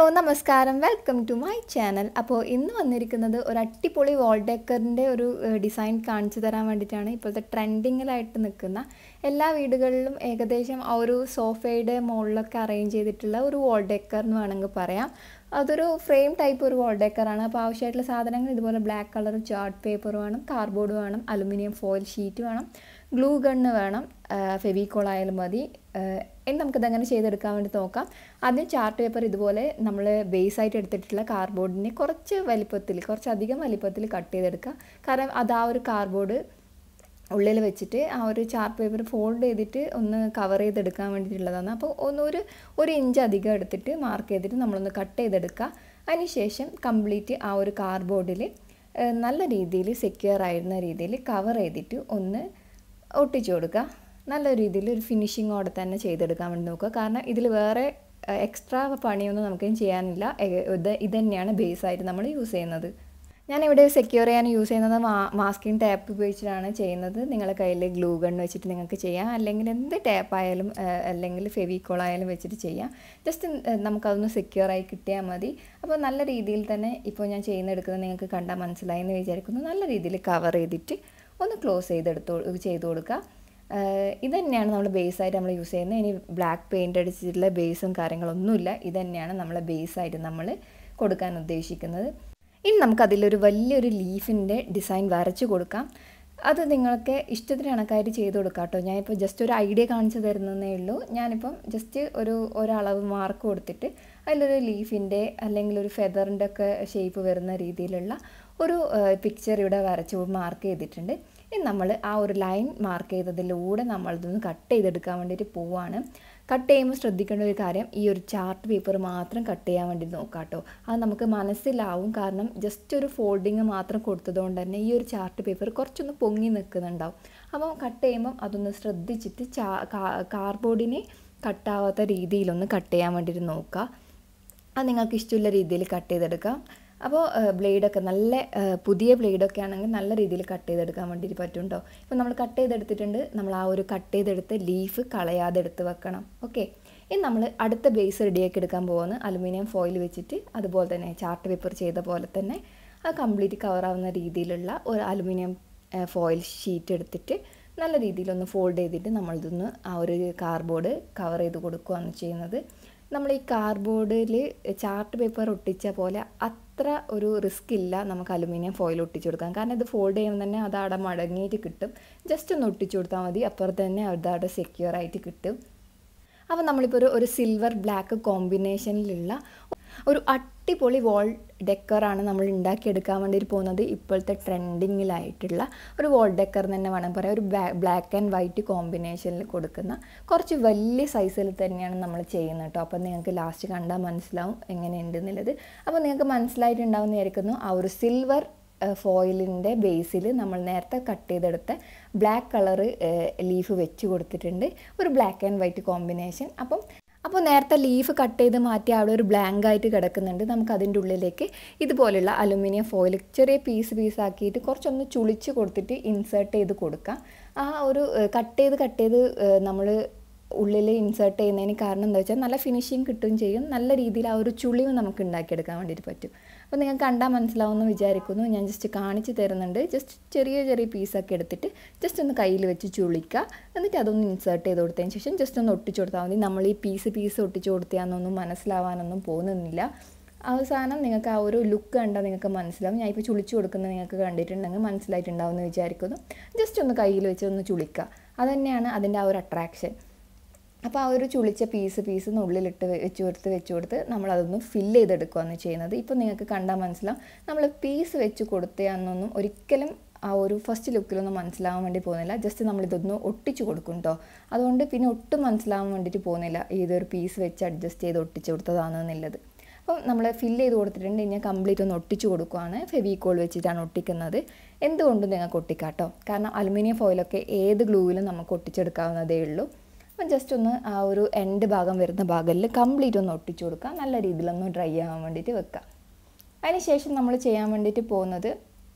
നമസ്കാരം welcome to my channel അപ്പോൾ ഇന്ന് വന്നിരിക്കുന്നത് ഒരു അടിപൊളി വാൾ ഡെക്കറിൻ്റെ ഒരു ഡിസൈൻ കാണിച്ചു തരാൻ വേണ്ടിയിട്ടാണ് ഇപ്പോഴത്തെ ട്രെൻഡിങ്ങിലായിട്ട് നിൽക്കുന്ന എല്ലാ വീടുകളിലും ഏകദേശം ആ ഒരു സോഫയുടെ മുകളിലൊക്കെ അറേഞ്ച് ചെയ്തിട്ടുള്ള ഒരു വാൾ ഡെക്കർ എന്ന് വേണമെങ്കിൽ പറയാം അതൊരു ഫ്രെയിം ടൈപ്പ് ഒരു വാൾ ഡെക്കറാണ് അപ്പോൾ ആവശ്യമായിട്ടുള്ള സാധനങ്ങൾ ഇതുപോലെ ബ്ലാക്ക് കളർ ചാർട്ട് പേപ്പർ വേണം കാർഡ്ബോർഡ് വേണം അലുമിനിയം ഫോയിൽ ഷീറ്റ് വേണം ഗ്ലൂ ഗണ്ണ് വേണം ഫെവിക്കോൾ ആയാലും മതി ഇനി നമുക്കിതങ്ങനെ ചെയ്തെടുക്കാൻ വേണ്ടി നോക്കാം ആദ്യം ചാർട്ട് പേപ്പർ ഇതുപോലെ നമ്മൾ ബേസ് ആയിട്ട് എടുത്തിട്ടുള്ള കാർഡ്ബോർഡിനെ കുറച്ച് വലിപ്പത്തിൽ കുറച്ചധികം വലിപ്പത്തിൽ കട്ട് ചെയ്തെടുക്കുക കാരണം അത് ആ ഒരു കാർഡ്ബോർഡ് ഉള്ളിൽ വെച്ചിട്ട് ആ ഒരു ചാർട്ട് പേപ്പർ ഫോൾഡ് ചെയ്തിട്ട് ഒന്ന് കവർ ചെയ്തെടുക്കാൻ വേണ്ടിയിട്ടുള്ളതാണ് അപ്പോൾ ഒന്നൊരു ഒരു ഇഞ്ച് അധികം എടുത്തിട്ട് മാർക്ക് ചെയ്തിട്ട് നമ്മളൊന്ന് കട്ട് ചെയ്തെടുക്കുക അതിനുശേഷം കംപ്ലീറ്റ് ആ ഒരു കാർഡ്ബോർഡിൽ നല്ല രീതിയിൽ സെക്യൂർ ആയിരുന്ന രീതിയിൽ കവർ ചെയ്തിട്ട് ഒന്ന് ഒട്ടിച്ചു കൊടുക്കുക നല്ല രീതിയിൽ ഒരു ഫിനിഷിങ്ങോടെ തന്നെ ചെയ്തെടുക്കാൻ വേണ്ടി നോക്കുക കാരണം ഇതിൽ വേറെ എക്സ്ട്രാ പണിയൊന്നും നമുക്ക് ചെയ്യാനില്ല ഇത് ഇത് തന്നെയാണ് ബേസായിട്ട് നമ്മൾ യൂസ് ചെയ്യുന്നത് ഞാനിവിടെ സെക്യൂർ ചെയ്യാൻ യൂസ് ചെയ്യുന്നത് മാ മാസ്കിങ് ടാപ്പ് ഉപയോഗിച്ചിട്ടാണ് ചെയ്യുന്നത് നിങ്ങളുടെ കയ്യിൽ ഗ്ലൂ ഗൺ വെച്ചിട്ട് നിങ്ങൾക്ക് ചെയ്യാം അല്ലെങ്കിൽ എന്ത് ടാപ്പ് ആയാലും അല്ലെങ്കിൽ ഫെവിക്കോൾ ആയാലും വെച്ചിട്ട് ചെയ്യാം ജസ്റ്റ് നമുക്കതൊന്ന് സെക്യൂർ ആയി കിട്ടിയാൽ മതി അപ്പോൾ നല്ല രീതിയിൽ തന്നെ ഇപ്പോൾ ഞാൻ ചെയ്യുന്നെടുക്കുന്നത് നിങ്ങൾക്ക് കണ്ടാൽ മനസ്സിലായി എന്ന് വിചാരിക്കുന്നു നല്ല രീതിയിൽ കവർ ചെയ്തിട്ട് ഒന്ന് ക്ലോസ് ചെയ്തെടുത്തോ ചെയ്ത് കൊടുക്കുക ഇത് തന്നെയാണ് നമ്മൾ ബേസായിട്ട് നമ്മൾ യൂസ് ചെയ്യുന്നത് ഇനി ബ്ലാക്ക് പെയിൻ്റ് അടിച്ചിട്ടുള്ള ബേസും കാര്യങ്ങളൊന്നുമില്ല ഇത് തന്നെയാണ് നമ്മളെ ബേസായിട്ട് നമ്മൾ കൊടുക്കാൻ ഉദ്ദേശിക്കുന്നത് ഇനി നമുക്കതിലൊരു വലിയൊരു ലീഫിൻ്റെ ഡിസൈൻ വരച്ച് കൊടുക്കാം അത് നിങ്ങൾക്ക് ഇഷ്ടത്തിന് കണക്കായിട്ട് ചെയ്ത് കൊടുക്കാം കേട്ടോ ഞാനിപ്പോൾ ജസ്റ്റ് ഒരു ഐഡിയ കാണിച്ചു തരുന്നതേ ഉള്ളൂ ഞാനിപ്പം ജസ്റ്റ് ഒരു ഒരളവ് മാർക്ക് കൊടുത്തിട്ട് അതിലൊരു ലീഫിൻ്റെ അല്ലെങ്കിൽ ഒരു ഫെദറിൻ്റെ ഒക്കെ ഷേപ്പ് വരുന്ന രീതിയിലുള്ള ഒരു പിക്ചർ ഇവിടെ വരച്ച് മാർക്ക് ചെയ്തിട്ടുണ്ട് ഇനി നമ്മൾ ആ ഒരു ലൈൻ മാർക്ക് ചെയ്തതിലൂടെ നമ്മളിതൊന്ന് കട്ട് ചെയ്തെടുക്കാൻ വേണ്ടിയിട്ട് പോവാണ് കട്ട് ചെയ്യുമ്പോൾ ശ്രദ്ധിക്കേണ്ട ഒരു കാര്യം ഈ ഒരു ചാർട്ട് പേപ്പർ മാത്രം കട്ട് ചെയ്യാൻ വേണ്ടി നോക്കാം കേട്ടോ അത് നമുക്ക് മനസ്സിലാവും കാരണം ജസ്റ്റ് ഒരു ഫോൾഡിങ് മാത്രം കൊടുത്തതുകൊണ്ട് തന്നെ ഈ ഒരു ചാർട്ട് പേപ്പർ കുറച്ചൊന്ന് പൊങ്ങി നിൽക്കുന്നുണ്ടാവും അപ്പോൾ കട്ട് ചെയ്യുമ്പം അതൊന്ന് ശ്രദ്ധിച്ചിട്ട് ചാ കാർബോർഡിനെ കട്ടാവാത്ത രീതിയിലൊന്ന് കട്ട് ചെയ്യാൻ വേണ്ടിയിട്ട് നോക്കുക അത് നിങ്ങൾക്ക് ഇഷ്ടമുള്ള രീതിയിൽ കട്ട് ചെയ്തെടുക്കാം അപ്പോൾ ബ്ലേഡൊക്കെ നല്ല പുതിയ ബ്ലേഡൊക്കെ ആണെങ്കിൽ നല്ല രീതിയിൽ കട്ട് ചെയ്തെടുക്കാൻ വേണ്ടിയിട്ട് പറ്റും കേട്ടോ ഇപ്പോൾ നമ്മൾ കട്ട് ചെയ്തെടുത്തിട്ടുണ്ട് നമ്മൾ ആ ഒരു കട്ട് ചെയ്തെടുത്ത് ലീഫ് കളയാതെ എടുത്ത് വെക്കണം ഓക്കെ ഇനി നമ്മൾ അടുത്ത ബേസ് റെഡിയാക്കി എടുക്കാൻ പോകുന്നത് അലുമിനിയം ഫോയിൽ വെച്ചിട്ട് അതുപോലെ തന്നെ ചാർട്ട് പേപ്പർ ചെയ്ത പോലെ തന്നെ അത് കംപ്ലീറ്റ് കവറാവുന്ന രീതിയിലുള്ള ഒരു അലുമിനിയം ഫോയിൽ ഷീറ്റ് എടുത്തിട്ട് നല്ല രീതിയിലൊന്ന് ഫോൾഡ് ചെയ്തിട്ട് നമ്മളിതൊന്ന് ആ ഒരു കാർബോർഡ് കവർ ചെയ്ത് കൊടുക്കുകയാണ് ചെയ്യുന്നത് നമ്മൾ ഈ കാർഡ്ബോർഡിൽ ചാർട്ട് പേപ്പർ ഒട്ടിച്ച പോലെ അത്ര ഒരു റിസ്ക് ഇല്ല നമുക്ക് അലുമിനിയം ഫോയിൽ ഒട്ടിച്ചു കൊടുക്കാം കാരണം ഇത് ഫോൾഡ് ചെയ്യുമ്പോൾ തന്നെ അത് അവിടെ മടങ്ങിയിട്ട് കിട്ടും ജസ്റ്റ് ഒന്ന് ഒട്ടിച്ചു കൊടുത്താൽ മതി അപ്പുറത്ത് തന്നെ അത് അവിടെ സെക്യൂർ ആയിട്ട് കിട്ടും അപ്പോൾ നമ്മളിപ്പോൾ ഒരു ഒരു സിൽവർ ബ്ലാക്ക് കോമ്പിനേഷനിലുള്ള ഒരു അടിപൊളി വാൾ ഡെക്കറാണ് നമ്മൾ ഉണ്ടാക്കിയെടുക്കാൻ വേണ്ടിയിട്ട് പോകുന്നത് ഇപ്പോഴത്തെ ട്രെൻഡിങ്ങിലായിട്ടുള്ള ഒരു വാൾ ഡെക്കർ തന്നെ വേണം പറയാം ഒരു ബ്ലാക്ക് ആൻഡ് വൈറ്റ് കോമ്പിനേഷനിൽ കൊടുക്കുന്ന കുറച്ച് വലിയ സൈസിൽ തന്നെയാണ് നമ്മൾ ചെയ്യുന്നത് കേട്ടോ അപ്പോൾ നിങ്ങൾക്ക് ലാസ്റ്റ് കണ്ടാൽ മനസ്സിലാവും എങ്ങനെയുണ്ട് എന്നുള്ളത് അപ്പോൾ നിങ്ങൾക്ക് മനസ്സിലായിട്ടുണ്ടാവും വിചാരിക്കുന്നു ആ ഒരു സിൽവർ ഫോയിലിൻ്റെ ബേസിൽ നമ്മൾ നേരത്തെ കട്ട് ചെയ്തെടുത്ത ബ്ലാക്ക് കളറ് ലീഫ് വെച്ച് കൊടുത്തിട്ടുണ്ട് ഒരു ബ്ലാക്ക് ആൻഡ് വൈറ്റ് കോമ്പിനേഷൻ അപ്പം അപ്പോൾ നേരത്തെ ലീഫ് കട്ട് ചെയ്ത് മാറ്റി അവിടെ ഒരു ബ്ലാങ്ക് ആയിട്ട് കിടക്കുന്നുണ്ട് നമുക്ക് അതിൻ്റെ ഉള്ളിലേക്ക് ഇതുപോലുള്ള അലുമിനിയം ഫോയിൽ ചെറിയ പീസ് പീസ് ആക്കിയിട്ട് കുറച്ചൊന്ന് ചുളിച്ച് കൊടുത്തിട്ട് ഇൻസേർട്ട് ചെയ്ത് കൊടുക്കാം ആ ഒരു കട്ട് ചെയ്ത് കട്ട് ചെയ്ത് നമ്മൾ ഉള്ളിൽ ഇൻസേർട്ട് ചെയ്യുന്നതിന് കാരണം എന്താ വെച്ചാൽ നല്ല ഫിനിഷിങ് കിട്ടുകയും ചെയ്യും നല്ല രീതിയിൽ ആ ഒരു ചുളിവ് നമുക്ക് ഉണ്ടാക്കിയെടുക്കാൻ വേണ്ടിയിട്ട് പറ്റും അപ്പോൾ നിങ്ങൾക്ക് കണ്ടാൽ മനസ്സിലാവുമെന്ന് വിചാരിക്കുന്നു ഞാൻ ജസ്റ്റ് കാണിച്ച് തരുന്നുണ്ട് ജസ്റ്റ് ചെറിയ ചെറിയ പീസൊക്കെ എടുത്തിട്ട് ജസ്റ്റ് ഒന്ന് കയ്യിൽ വെച്ച് ചുളിക്കുക എന്നിട്ട് അതൊന്ന് ഇൻസേർട്ട് ചെയ്ത് കൊടുത്തതിന് ശേഷം ജസ്റ്റ് ഒന്ന് ഒട്ടിച്ചു കൊടുത്താൽ മതി നമ്മൾ ഈ പീസ് പീസ് ഒട്ടിച്ചു കൊടുത്താന്നൊന്നും മനസ്സിലാവാനൊന്നും പോകുന്നില്ല അവസാനം നിങ്ങൾക്ക് ആ ഒരു ലുക്ക് കണ്ടാൽ നിങ്ങൾക്ക് മനസ്സിലാവും ഞാൻ ഇപ്പോൾ ചുളിച്ചു കൊടുക്കുന്നത് നിങ്ങൾക്ക് കണ്ടിട്ടുണ്ടെങ്കിൽ മനസ്സിലായിട്ടുണ്ടാവും എന്ന് വിചാരിക്കുന്നു ജസ്റ്റ് ഒന്ന് കയ്യിൽ വെച്ച് ഒന്ന് ചുളിക്കുക അതുതന്നെയാണ് അതിൻ്റെ ആ ഒരു അട്രാക്ഷൻ അപ്പോൾ ആ ഒരു ചുളിച്ച പീസ് പീസ് ഉള്ളിലിട്ട് വെച്ച് കൊടുത്ത് വെച്ച് കൊടുത്ത് നമ്മളതൊന്ന് ഫില്ല് ചെയ്തെടുക്കുകയാണ് ചെയ്യുന്നത് ഇപ്പോൾ നിങ്ങൾക്ക് കണ്ടാൽ മനസ്സിലാവും നമ്മൾ പീസ് വെച്ച് കൊടുത്തയാണെന്നൊന്നും ഒരിക്കലും ആ ഒരു ഫസ്റ്റ് ലുക്കിലൊന്നും മനസ്സിലാവാൻ വേണ്ടി പോകുന്നില്ല ജസ്റ്റ് നമ്മളിതൊന്ന് ഒട്ടിച്ച് കൊടുക്കും കേട്ടോ അതുകൊണ്ട് പിന്നെ ഒട്ടും മനസ്സിലാവാൻ വേണ്ടിയിട്ട് പോകുന്നില്ല ഏതൊരു പീസ് വെച്ച് അഡ്ജസ്റ്റ് ചെയ്ത് ഒട്ടിച്ച് കൊടുത്തതാണെന്നുള്ളത് അപ്പം നമ്മൾ ഫില്ല് ചെയ്ത് കൊടുത്തിട്ടുണ്ട് ഞാൻ കംപ്ലീറ്റ് ഒന്ന് ഒട്ടിച്ച് കൊടുക്കുകയാണ് ഫെവിക്കോൾ വെച്ചിട്ടാണ് ഒട്ടിക്കുന്നത് എന്തുകൊണ്ടും നിങ്ങൾക്ക് ഒട്ടിക്കാം കേട്ടോ കാരണം അലുമിനിയം ഫോയിലൊക്കെ ഏത് ഗ്ലൂവിലും നമുക്ക് ഒട്ടിച്ചെടുക്കാവുന്നതേ ഉള്ളൂ അപ്പം ജസ്റ്റ് ഒന്ന് ആ ഒരു എൻഡ് ഭാഗം വരുന്ന ഭാഗത്തിൽ കംപ്ലീറ്റ് ഒന്ന് ഒട്ടിച്ചു കൊടുക്കുക നല്ല രീതിയിലൊന്ന് ഡ്രൈ ആവാൻ വേണ്ടിയിട്ട് വെക്കുക അതിനുശേഷം നമ്മൾ ചെയ്യാൻ വേണ്ടിയിട്ട് പോകുന്നത്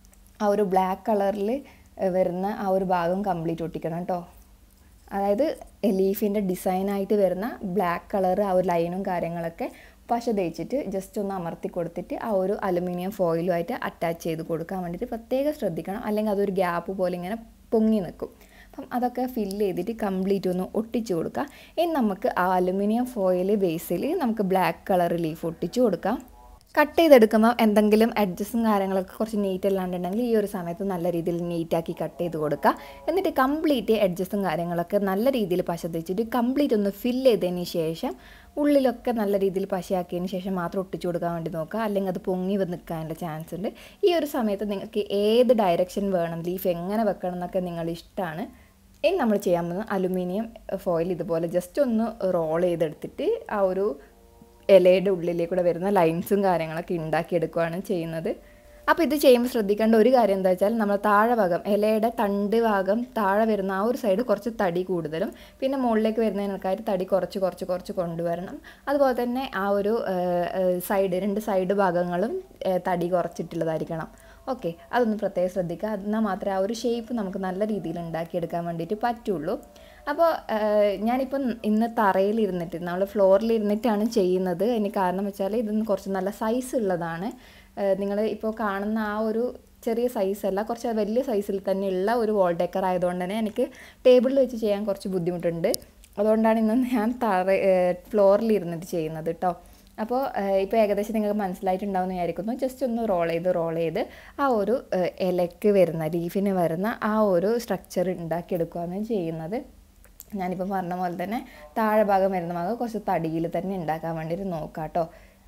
ആ ഒരു ബ്ലാക്ക് കളറിൽ വരുന്ന ആ ഒരു ഭാഗം കംപ്ലീറ്റ് ഒട്ടിക്കണം കേട്ടോ അതായത് ലീഫിൻ്റെ ഡിസൈനായിട്ട് വരുന്ന ബ്ലാക്ക് കളർ ആ ഒരു ലൈനും കാര്യങ്ങളൊക്കെ പശ തേച്ചിട്ട് ജസ്റ്റ് ഒന്ന് അമർത്തി കൊടുത്തിട്ട് ആ ഒരു അലുമിനിയം ഫോയിലുമായിട്ട് അറ്റാച്ച് ചെയ്ത് കൊടുക്കാൻ വേണ്ടിയിട്ട് പ്രത്യേകം ശ്രദ്ധിക്കണം അല്ലെങ്കിൽ അതൊരു ഗ്യാപ്പ് പോലെ ഇങ്ങനെ പൊങ്ങി നിൽക്കും അപ്പം അതൊക്കെ ഫില്ല് ചെയ്തിട്ട് കംപ്ലീറ്റ് ഒന്ന് ഒട്ടിച്ചു കൊടുക്കുക ഇനി നമുക്ക് ആ അലുമിനിയം ഫോയിൽ ബേസിൽ നമുക്ക് ബ്ലാക്ക് കളർ ലീഫ് ഒട്ടിച്ചു കൊടുക്കാം കട്ട് ചെയ്തെടുക്കുമ്പോൾ എന്തെങ്കിലും അഡ്ജസ്റ്റും കാര്യങ്ങളൊക്കെ കുറച്ച് നീറ്റ് അല്ലാണ്ടുണ്ടെങ്കിൽ ഈ ഒരു സമയത്ത് നല്ല രീതിയിൽ നീറ്റാക്കി കട്ട് ചെയ്ത് കൊടുക്കുക എന്നിട്ട് കംപ്ലീറ്റ് അഡ്ജസ്റ്റും കാര്യങ്ങളൊക്കെ നല്ല രീതിയിൽ പശ തേച്ചിട്ട് കംപ്ലീറ്റ് ഒന്ന് ഫില്ല് ചെയ്തതിന് ശേഷം ഉള്ളിലൊക്കെ നല്ല രീതിയിൽ പശയാക്കിയതിന് ശേഷം മാത്രം ഒട്ടിച്ചു കൊടുക്കാൻ വേണ്ടി നോക്കുക അല്ലെങ്കിൽ അത് പൊങ്ങി വന്ന് നിൽക്കാനുള്ള ചാൻസ് ഉണ്ട് ഈ ഒരു സമയത്ത് നിങ്ങൾക്ക് ഏത് ഡയറക്ഷൻ വേണം ലീഫ് എങ്ങനെ വെക്കണം എന്നൊക്കെ നിങ്ങളുടെ ഇഷ്ടമാണ് ഇനി നമ്മൾ ചെയ്യാൻ പോകുന്നത് അലുമിനിയം ഫോയിൽ ഇതുപോലെ ജസ്റ്റ് ഒന്ന് റോൾ ചെയ്തെടുത്തിട്ട് ആ ഒരു ഇലയുടെ ഉള്ളിലേക്കൂടെ വരുന്ന ലൈൻസും കാര്യങ്ങളൊക്കെ ഉണ്ടാക്കിയെടുക്കുകയാണ് ചെയ്യുന്നത് അപ്പോൾ ഇത് ചെയ്യുമ്പോൾ ശ്രദ്ധിക്കേണ്ട ഒരു കാര്യം എന്താ വെച്ചാൽ നമ്മൾ താഴെ ഭാഗം ഇലയുടെ തണ്ട് ഭാഗം താഴെ വരുന്ന ആ ഒരു സൈഡ് കുറച്ച് തടി കൂടുതലും പിന്നെ മുകളിലേക്ക് വരുന്നതിനൊക്കെയായിട്ട് തടി കുറച്ച് കുറച്ച് കുറച്ച് കൊണ്ടുവരണം അതുപോലെ തന്നെ ആ ഒരു സൈഡ് രണ്ട് സൈഡ് ഭാഗങ്ങളും തടി കുറച്ചിട്ടുള്ളതായിരിക്കണം ഓക്കെ അതൊന്ന് പ്രത്യേകം ശ്രദ്ധിക്കുക എന്നാൽ മാത്രമേ ആ ഒരു ഷേപ്പ് നമുക്ക് നല്ല രീതിയിൽ ഉണ്ടാക്കിയെടുക്കാൻ വേണ്ടിയിട്ട് പറ്റുള്ളൂ അപ്പോൾ ഞാനിപ്പം ഇന്ന് തറയിൽ ഇരുന്നിട്ട് നമ്മൾ ഫ്ലോറിൽ ഇരുന്നിട്ടാണ് ചെയ്യുന്നത് അതിന് കാരണം വെച്ചാൽ ഇതൊന്ന് കുറച്ച് നല്ല സൈസ് ഉള്ളതാണ് നിങ്ങൾ ഇപ്പോൾ കാണുന്ന ആ ഒരു ചെറിയ സൈസല്ല കുറച്ച് വലിയ സൈസിൽ തന്നെയുള്ള ഒരു വോൾ ഡെക്കർ ആയതുകൊണ്ട് തന്നെ എനിക്ക് ടേബിളിൽ വെച്ച് ചെയ്യാൻ കുറച്ച് ബുദ്ധിമുട്ടുണ്ട് അതുകൊണ്ടാണ് ഇന്ന് ഞാൻ തറ ഫ്ലോറിൽ ഇരുന്നിട്ട് ചെയ്യുന്നത് കേട്ടോ അപ്പോൾ ഇപ്പോൾ ഏകദേശം നിങ്ങൾക്ക് മനസ്സിലായിട്ടുണ്ടാവുമെന്ന് വിചാരിക്കുന്നു ജസ്റ്റ് ഒന്ന് റോൾ ചെയ്ത് റോൾ ചെയ്ത് ആ ഒരു ഇലയ്ക്ക് വരുന്ന ലീഫിന് വരുന്ന ആ ഒരു സ്ട്രക്ചർ ഉണ്ടാക്കിയെടുക്കുകയാണ് ചെയ്യുന്നത് ഞാനിപ്പോൾ പറഞ്ഞ പോലെ തന്നെ താഴെ ഭാഗം വരുന്ന ഭാഗം കുറച്ച് തടിയിൽ തന്നെ ഉണ്ടാക്കാൻ വേണ്ടിയിട്ട് നോക്കാം കേട്ടോ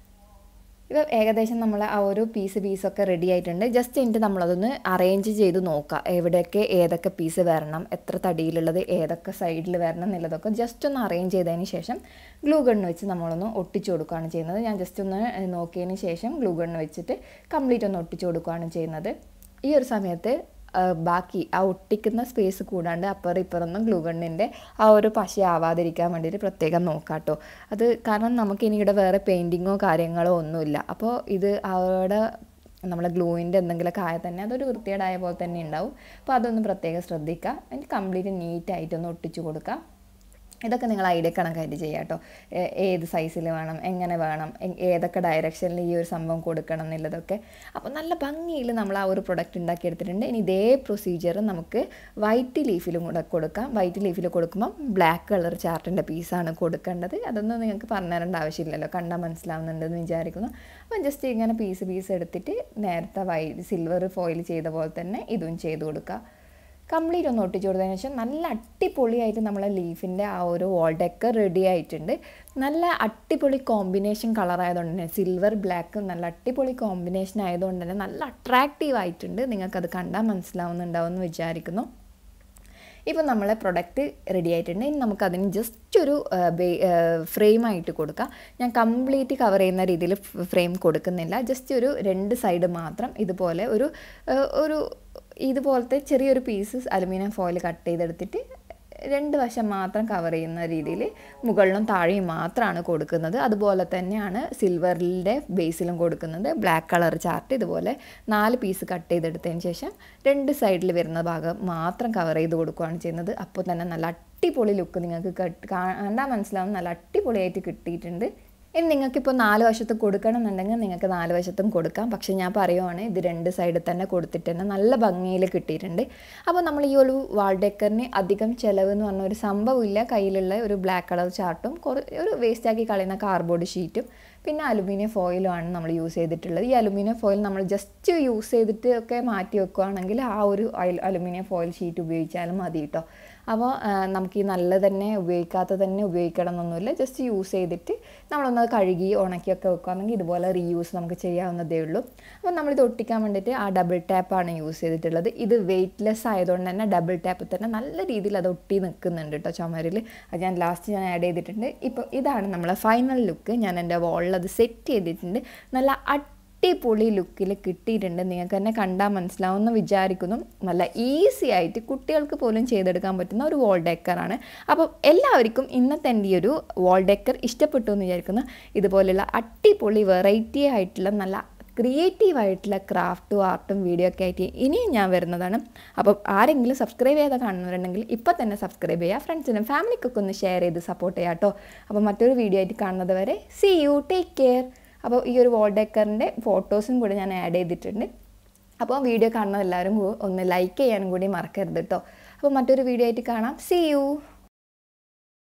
ഇപ്പം ഏകദേശം നമ്മൾ ആ ഒരു പീസ് പീസൊക്കെ റെഡി ആയിട്ടുണ്ട് ജസ്റ്റ് എന്നിട്ട് നമ്മളതൊന്ന് അറേഞ്ച് ചെയ്ത് നോക്കാം എവിടെയൊക്കെ ഏതൊക്കെ പീസ് വരണം എത്ര തടിയിലുള്ളത് ഏതൊക്കെ സൈഡിൽ വരണം എന്നുള്ളതൊക്കെ ജസ്റ്റ് ഒന്ന് അറേഞ്ച് ചെയ്തതിന് ശേഷം ഗ്ലൂ ഗണ്ണ് വെച്ച് നമ്മളൊന്ന് ഒട്ടിച്ചു കൊടുക്കുകയാണ് ചെയ്യുന്നത് ഞാൻ ജസ്റ്റ് ഒന്ന് നോക്കിയതിന് ശേഷം ഗ്ലൂ ഗണ്ണ് വെച്ചിട്ട് കംപ്ലീറ്റ് ഒന്ന് ഒട്ടിച്ചു കൊടുക്കുകയാണ് ചെയ്യുന്നത് ഈ ഒരു സമയത്ത് ബാക്കി ആ ഒട്ടിക്കുന്ന സ്പേസ് കൂടാണ്ട് അപ്പുറം ഇപ്പുറമൊന്നും ഗ്ലൂഗണ്ണിൻ്റെ ആ ഒരു പശ ആവാതിരിക്കാൻ വേണ്ടിയിട്ട് പ്രത്യേകം നോക്കാട്ടോ അത് കാരണം നമുക്ക് ഇനി ഇവിടെ വേറെ പെയിൻറ്റിങ്ങോ കാര്യങ്ങളോ ഒന്നുമില്ല അപ്പോൾ ഇത് അവിടെ നമ്മളെ ഗ്ലൂവിൻ്റെ എന്തെങ്കിലുമൊക്കെ ആയാൽ തന്നെ അതൊരു വൃത്തികേടായ പോലെ തന്നെ ഉണ്ടാവും അപ്പോൾ അതൊന്ന് പ്രത്യേകം ശ്രദ്ധിക്കുക എനിക്ക് കംപ്ലീറ്റ് നീറ്റായിട്ടൊന്ന് ഒട്ടിച്ചു കൊടുക്കുക ഇതൊക്കെ നിങ്ങൾ ഐഡിയ കണക്കായിട്ട് ചെയ്യുക കേട്ടോ ഏത് സൈസിൽ വേണം എങ്ങനെ വേണം ഏതൊക്കെ ഡയറക്ഷനിൽ ഈ ഒരു സംഭവം കൊടുക്കണം എന്നുള്ളതൊക്കെ അപ്പോൾ നല്ല ഭംഗിയിൽ നമ്മൾ ആ ഒരു പ്രൊഡക്റ്റ് ഉണ്ടാക്കിയെടുത്തിട്ടുണ്ട് ഇനി ഇതേ പ്രൊസീജിയർ നമുക്ക് വൈറ്റ് ലീഫിലും കൂടെ കൊടുക്കാം വൈറ്റ് ലീഫിൽ കൊടുക്കുമ്പോൾ ബ്ലാക്ക് കളർ ചാർട്ടിൻ്റെ പീസാണ് കൊടുക്കേണ്ടത് അതൊന്നും നിങ്ങൾക്ക് പറഞ്ഞു തരേണ്ട ആവശ്യമില്ലല്ലോ കണ്ടാൽ മനസ്സിലാവുന്നുണ്ടെന്ന് വിചാരിക്കുന്നു അപ്പം ജസ്റ്റ് ഇങ്ങനെ പീസ് പീസ് എടുത്തിട്ട് നേരത്തെ വൈറ്റ് സിൽവർ ഫോയിൽ ചെയ്ത പോലെ തന്നെ ഇതും ചെയ്ത് കൊടുക്കുക കംപ്ലീറ്റ് ഒന്ന് ഒട്ടിച്ചു കൊടുത്തതിന് ശേഷം നല്ല അടിപൊളിയായിട്ട് നമ്മളെ ലീഫിൻ്റെ ആ ഒരു വോൾ ഡെക്കർ റെഡി ആയിട്ടുണ്ട് നല്ല അടിപൊളി കോമ്പിനേഷൻ കളർ ആയതുകൊണ്ട് തന്നെ സിൽവർ ബ്ലാക്ക് നല്ല അടിപൊളി കോമ്പിനേഷൻ ആയതുകൊണ്ട് തന്നെ നല്ല അട്രാക്റ്റീവ് ആയിട്ടുണ്ട് നിങ്ങൾക്കത് കണ്ടാൽ മനസ്സിലാവുന്നുണ്ടാവും എന്ന് വിചാരിക്കുന്നു ഇപ്പോൾ നമ്മളെ പ്രൊഡക്റ്റ് റെഡി ആയിട്ടുണ്ട് ഇനി നമുക്കതിന് ജസ്റ്റ് ഒരു ഫ്രെയിം ആയിട്ട് കൊടുക്കാം ഞാൻ കംപ്ലീറ്റ് കവർ ചെയ്യുന്ന രീതിയിൽ ഫ്രെയിം കൊടുക്കുന്നില്ല ജസ്റ്റ് ഒരു രണ്ട് സൈഡ് മാത്രം ഇതുപോലെ ഒരു ഒരു ഇതുപോലത്തെ ചെറിയൊരു പീസ് അലുമിനിയം ഫോയിൽ കട്ട് ചെയ്തെടുത്തിട്ട് രണ്ട് വശം മാത്രം കവർ ചെയ്യുന്ന രീതിയിൽ മുകളിലും താഴെയും മാത്രമാണ് കൊടുക്കുന്നത് അതുപോലെ തന്നെയാണ് സിൽവറിൻ്റെ ബേസിലും കൊടുക്കുന്നത് ബ്ലാക്ക് കളർ ചാർട്ട് ഇതുപോലെ നാല് പീസ് കട്ട് ചെയ്തെടുത്തതിന് ശേഷം രണ്ട് സൈഡിൽ വരുന്ന ഭാഗം മാത്രം കവർ ചെയ്ത് കൊടുക്കുകയാണ് ചെയ്യുന്നത് അപ്പോൾ തന്നെ നല്ല അടിപൊളി ലുക്ക് നിങ്ങൾക്ക് കണ്ടാൽ മനസ്സിലാവും നല്ല അടിപൊളിയായിട്ട് കിട്ടിയിട്ടുണ്ട് ഇനി നിങ്ങൾക്കിപ്പോൾ നാല് വശത്ത് കൊടുക്കണം എന്നുണ്ടെങ്കിൽ നിങ്ങൾക്ക് നാല് വശത്തും കൊടുക്കാം പക്ഷേ ഞാൻ പറയുവാണ് ഇത് രണ്ട് സൈഡിൽ തന്നെ കൊടുത്തിട്ട് തന്നെ നല്ല ഭംഗിയിൽ കിട്ടിയിട്ടുണ്ട് അപ്പോൾ നമ്മൾ ഈ ഒരു വാൾ ഡെക്കറിന് അധികം ചിലവ് എന്ന് പറഞ്ഞ ഒരു സംഭവമില്ല കയ്യിലുള്ള ഒരു ബ്ലാക്ക് കളർ ചാർട്ടും കുറേ ഒരു വേസ്റ്റാക്കി കളയുന്ന കാർഡ്ബോർഡ് ഷീറ്റും പിന്നെ അലുമിനിയം ഫോയിലുമാണ് നമ്മൾ യൂസ് ചെയ്തിട്ടുള്ളത് ഈ അലുമിനിയം ഫോയിൽ നമ്മൾ ജസ്റ്റ് യൂസ് ചെയ്തിട്ട് ഒക്കെ മാറ്റി വെക്കുകയാണെങ്കിൽ ആ ഒരു അലുമിനിയം ഫോയിൽ ഷീറ്റ് ഉപയോഗിച്ചാലും മതി കേട്ടോ അപ്പോൾ നമുക്ക് ഈ നല്ല തന്നെ ഉപയോഗിക്കാത്ത തന്നെ ഉപയോഗിക്കണം എന്നൊന്നുമില്ല ജസ്റ്റ് യൂസ് ചെയ്തിട്ട് നമ്മളൊന്ന് കഴുകി ഉണക്കിയൊക്കെ വെക്കുകയാണെങ്കിൽ ഇതുപോലെ റീയൂസ് നമുക്ക് ചെയ്യാവുന്നതേ ഉള്ളൂ അപ്പോൾ നമ്മളിത് ഒട്ടിക്കാൻ വേണ്ടിയിട്ട് ആ ഡബിൾ ടാപ്പാണ് യൂസ് ചെയ്തിട്ടുള്ളത് ഇത് വെയ്റ്റ്ലെസ് ആയതുകൊണ്ട് തന്നെ ഡബിൾ ടാപ്പ് തന്നെ നല്ല രീതിയിൽ അത് ഒട്ടി നിൽക്കുന്നുണ്ട് കേട്ടോ ചുമരിൽ അത് ഞാൻ ലാസ്റ്റ് ഞാൻ ആഡ് ചെയ്തിട്ടുണ്ട് ഇപ്പോൾ ഇതാണ് നമ്മളെ ഫൈനൽ ലുക്ക് ഞാൻ എൻ്റെ വോളിൽ അത് സെറ്റ് ചെയ്തിട്ടുണ്ട് നല്ല അടിപൊളി ലുക്കിൽ കിട്ടിയിട്ടുണ്ട് നിങ്ങൾക്ക് തന്നെ കണ്ടാൽ മനസ്സിലാവുമെന്ന് വിചാരിക്കുന്നു നല്ല ഈസി ആയിട്ട് കുട്ടികൾക്ക് പോലും ചെയ്തെടുക്കാൻ പറ്റുന്ന ഒരു വോൾ ഡെക്കറാണ് അപ്പോൾ എല്ലാവർക്കും ഇന്നത്തെ എൻ്റെ ഈ ഒരു വോൾ ഡെക്കർ ഇഷ്ടപ്പെട്ടു എന്ന് വിചാരിക്കുന്നു ഇതുപോലെയുള്ള അടിപൊളി വെറൈറ്റി ആയിട്ടുള്ള നല്ല ക്രിയേറ്റീവായിട്ടുള്ള ക്രാഫ്റ്റും ആർട്ടും വീഡിയോ ഒക്കെ ആയിട്ട് ഇനിയും ഞാൻ വരുന്നതാണ് അപ്പോൾ ആരെങ്കിലും സബ്സ്ക്രൈബ് ചെയ്താൽ കാണുന്നവരുണ്ടെങ്കിൽ ഇപ്പോൾ തന്നെ സബ്സ്ക്രൈബ് ചെയ്യുക ഫ്രണ്ട്സിനും ഫാമിലിക്കൊക്കെ ഒന്ന് ഷെയർ ചെയ്ത് സപ്പോർട്ട് ചെയ്യാം കേട്ടോ അപ്പോൾ മറ്റൊരു വീഡിയോ ആയിട്ട് കാണുന്നത് വരെ സി യു ടേക്ക് കെയർ അപ്പോൾ ഈ ഒരു വാൾ ഡെക്കറിൻ്റെ ഫോട്ടോസും കൂടി ഞാൻ ആഡ് ചെയ്തിട്ടുണ്ട് അപ്പോൾ വീഡിയോ കാണുന്ന എല്ലാവരും ഒന്ന് ലൈക്ക് ചെയ്യാനും കൂടി മറക്കരുത് കേട്ടോ അപ്പോൾ മറ്റൊരു വീഡിയോ ആയിട്ട് കാണാം സി യു